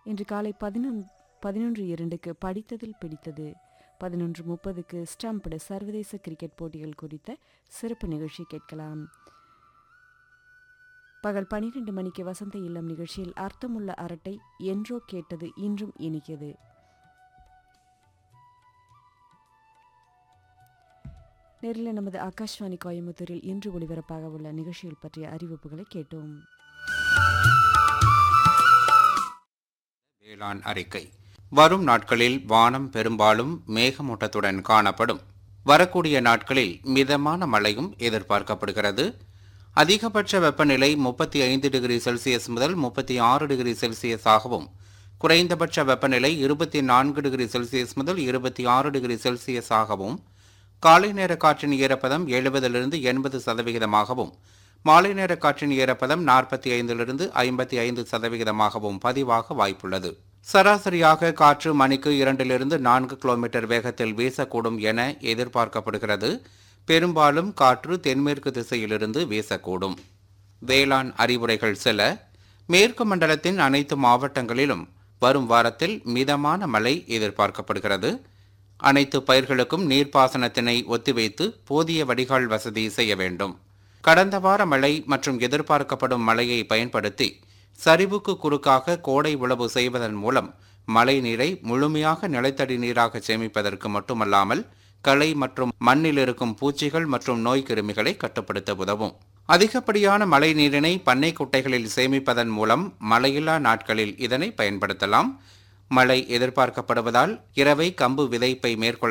இன்று காலை பதினொன் பதினொன்று இரண்டுக்கு படித்ததில் பிடித்தது பதினொன்று முப்பதுக்கு ஸ்டம்படு சர்வதேச கிரிக்கெட் போட்டிகள் குறித்த சிறப்பு நிகழ்ச்சி கேட்கலாம் பகல் பனிரெண்டு மணிக்கு வசந்த இல்லம் நிகழ்ச்சியில் அர்த்தமுள்ள அரட்டை என்றோ கேட்டது இன்றும் இனிக்கிறது நேரில் நமது ஆகாஷ்வாணி கோயம்புத்தூரில் இன்று ஒளிபரப்பாக உள்ள நிகழ்ச்சிகள் பற்றிய அறிவிப்புகளை கேட்டோம் வேளாண் அறிக்கை வரும் நாட்களில் வானம் பெரும்பாலும் மேகமூட்டத்துடன் காணப்படும் வரக்கூடிய நாட்களில் மிதமான மழையும் எதிர்பார்க்கப்படுகிறது அதிகபட்ச வெப்பநிலை முப்பத்தி ஐந்து டிகிரி செல்சியஸ் முதல் முப்பத்தி ஆறு டிகிரி செல்சியஸ் ஆகவும் குறைந்தபட்ச வெப்பநிலை இருபத்தி நான்கு டிகிரி செல்சியஸ் முதல் இருபத்தி ஆறு டிகிரி செல்சியஸ் ஆகவும் காலை நேர காற்றின் ஈரப்பதம் எழுபதிலிருந்து எண்பது சதவிகிதமாகவும் மாலை நேர காற்றின் ஈரப்பதம் நாற்பத்தி ஐந்திலிருந்து ஐம்பத்தி ஐந்து சதவிகிதமாகவும் பதிவாக வாய்ப்புள்ளது சராசரியாக காற்று மணிக்கு இரண்டிலிருந்து நான்கு கிலோமீட்டர் வேகத்தில் வீசக்கூடும் என எதிர்பார்க்கப்படுகிறது பெரும்பாலும் காற்று தென்மேற்கு திசையிலிருந்து வீசக்கூடும் வேளாண் அறிவுரைகள் சில மேற்கு மண்டலத்தின் அனைத்து மாவட்டங்களிலும் வரும் வாரத்தில் மிதமான மழை எதிர்பார்க்கப்படுகிறது அனைத்து பயிர்களுக்கும் நீர்ப்பாசனத்தினை ஒத்திவைத்து போதிய வடிகால் வசதி செய்ய வேண்டும் கடந்த வார மழை மற்றும் எதிர்பார்க்கப்படும் மழையை பயன்படுத்தி சரிவுக்கு குறுக்காக கோடை உழவு செய்வதன் மூலம் மழை நீரை முழுமையாக நிலத்தடி நீராக சேமிப்பதற்கு மட்டுமல்லாமல் களை மற்றும் மண்ணில் இருக்கும் பூச்சிகள் மற்றும் நோய் கிருமிகளை கட்டுப்படுத்த உதவும் அதிகப்படியான மழை நீரினை பண்ணை குட்டைகளில் சேமிப்பதன் மூலம் மழையில்லா நாட்களில் இதனை பயன்படுத்தலாம் மழை எதிர்பார்க்கப்படுவதால் இரவை கம்பு விதைப்பை மேற்கொள்ள